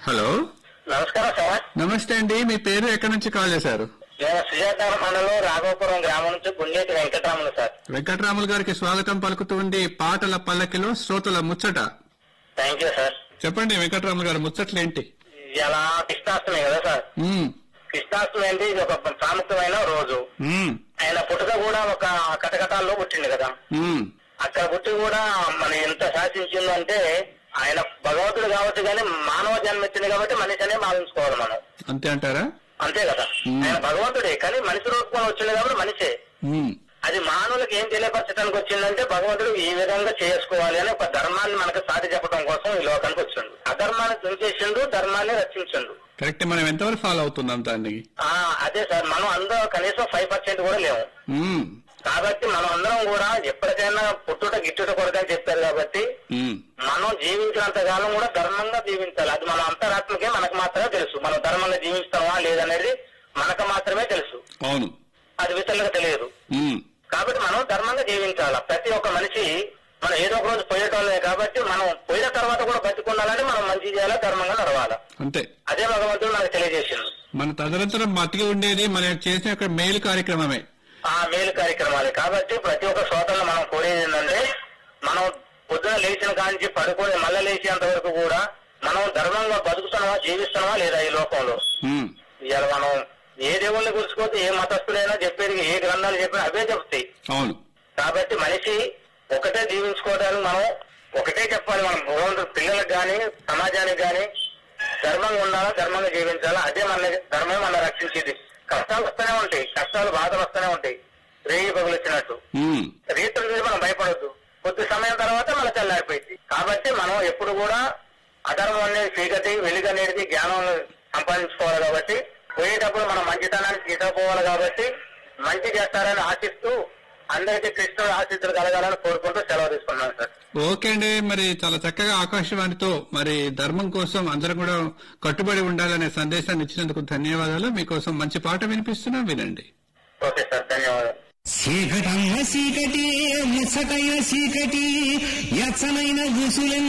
Hello నమస్కారం sir నమస్తే అండి మీ పేరు ఎక్కడి నుంచి కాల్ చేశారు నేను సుజాతాల మండలం రాఘవపురం గ్రామం నుంచి గుండేటి వెంకటరాములు సార్ వెంకట్రాములు గారికి స్వాగతం పలుకుతుంది పాటల పల్లకిలో శ్రోతల ముచ్చట థ్యాంక్ యూ సార్ చెప్పండి వెంకట్రాములు గారు ముచ్చట్లేంటి ఇలా కృష్ణాష్టమి కదా సార్ మ్మ్. కృష్ణాష్టమి అంటే ఇది ఒక ప్రాముఖ్యమైన రోజు మ్మ్. ఆయన పుట్టుక కూడా ఒక కటకటాల్లో పుట్టింది కదా మ్మ్. అక్కడ పుట్టి కూడా మన ఎంత శాసించిందో అంటే ఆయన భగవంతుడు కావచ్చు కానీ మానవ జన్మ ఇచ్చింది కాబట్టి మనిషి అనే భావించుకోవాలి మనం అంతే అంటారా అంతే కదా మ్మ్. ఆయన భగవంతుడే కానీ మనిషి రూపంలో వచ్చింది కాబట్టి మనిషే మ్మ్. అది మానవులకు ఏం తెలియపరచడానికి వచ్చిందంటే భగవంతుడు ఈ విధంగా చేసుకోవాలి అని ఒక ధర్మాన్ని మనకు సాటి చెప్పడం కోసం ఈ లోకానికి వచ్చిండు అధర్మాన్ని తుంచేసిండు ధర్మాన్ని రక్షించిండు కరెక్ట్ మనం ఎంతవరకు ఫాలో అవుతున్నాం దాన్ని ఆ అదే సార్ మనం అందరం కనీసం ఫైవ్ పర్సెంట్ కూడా లేవు మ్మ్. కాబట్టి మనం అందరం కూడా ఎప్పటికైనా పుట్టుట గిట్టుట కొరకని చెప్పారు కాబట్టి మ్మ్. మనం జీవించినంత కాలం కూడా ధర్మంగా జీవించాలి అది మన అంతరాత్మకే మనకు మాత్రమే తెలుసు మనం ధర్మంగా జీవిస్తామా లేదనేది మనకు మాత్రమే తెలుసు అవును అది ఇతరులకు తెలియదు మ్మ్. కాబట్టి మనం ధర్మంగా జీవించాలి ప్రతి ఒక్క మనిషి మనం ఏదో ఒక రోజు పోయేటోళ్ళే కాబట్టి మనం పోయిన తర్వాత కూడా బతికుండాలని మనం మంచి చేయాలి ధర్మంగా నడవాలి అంతే అదే భగవంతుడు మనకు తెలియజేసింది మన తదనంతరం బతికి ఉండేది మనం చేసిన ఒక మేలు కార్యక్రమమే ఆ మేలు కార్యక్రమాలు కాబట్టి ప్రతి ఒక్క శ్రోతలను మనం కోరేది ఏంటంటే మనం పొద్దున లేచిన కాంచి పడుకొని మళ్ళీ లేచేంత వరకు కూడా మనం ధర్మంగా బతుకుతున్నామా జీవిస్తున్నామా లేదా ఈ లోకంలో మ్మ్. ఇవాళ మనం ఏ దేవుళ్ళని గుర్చుకోతే ఏ మతస్థులైనా చెప్పేది ఏ గ్రంథాలు చెప్పినా అవే చెప్తాయి అవును కాబట్టి మనిషి ఒకటే జీవించుకోవడానికి మనం ఒకటే చెప్పాలి మనం భగవంతుడు పిల్లలకు గాని సమాజానికి గాని ధర్మంగా ఉండాలా ధర్మంగా జీవించాలా అదే మన ధర్మమే మన రక్షించేది కష్టాలు వస్తూనే ఉంటాయి కష్టాలు బాధలు వస్తూనే ఉంటాయి రేగి పగులు వచ్చినట్టు మ్మ్. రీతులు చూసి మనం భయపడొద్దు కొద్ది సమయం తర్వాత మన తెల్లారిపోయింది కాబట్టి మనం ఎప్పుడు కూడా అధర్మం అనేది చీకటి వెలుగు అనేది జ్ఞానం సంపాదించుకోవాలి కాబట్టి పోయేటప్పుడు మనం మంచితనాన్ని తీసుకుపోవాలి కాబట్టి మంచి చేస్తారని ఆశిస్తూ అందరికీ కృష్ణుడు ఆశిస్తులు కలగాలని కోరుకుంటూ సెలవు తీసుకున్నాను సార్ ఓకే అండి మరి చాలా చక్కగా ఆకాశవాణితో మరి ధర్మం కోసం అందరం కూడా కట్టుబడి ఉండాలనే సందేశాన్ని ఇచ్చినందుకు ధన్యవాదాలు మీకోసం మంచి పాట వినిపిస్తున్నా వినండి ఓకే సార్ ధన్యవాదాలు చీకటమ్మ చీకటి ముచ్చటైన చీకటి ఎచ్చనైన గుసులెన్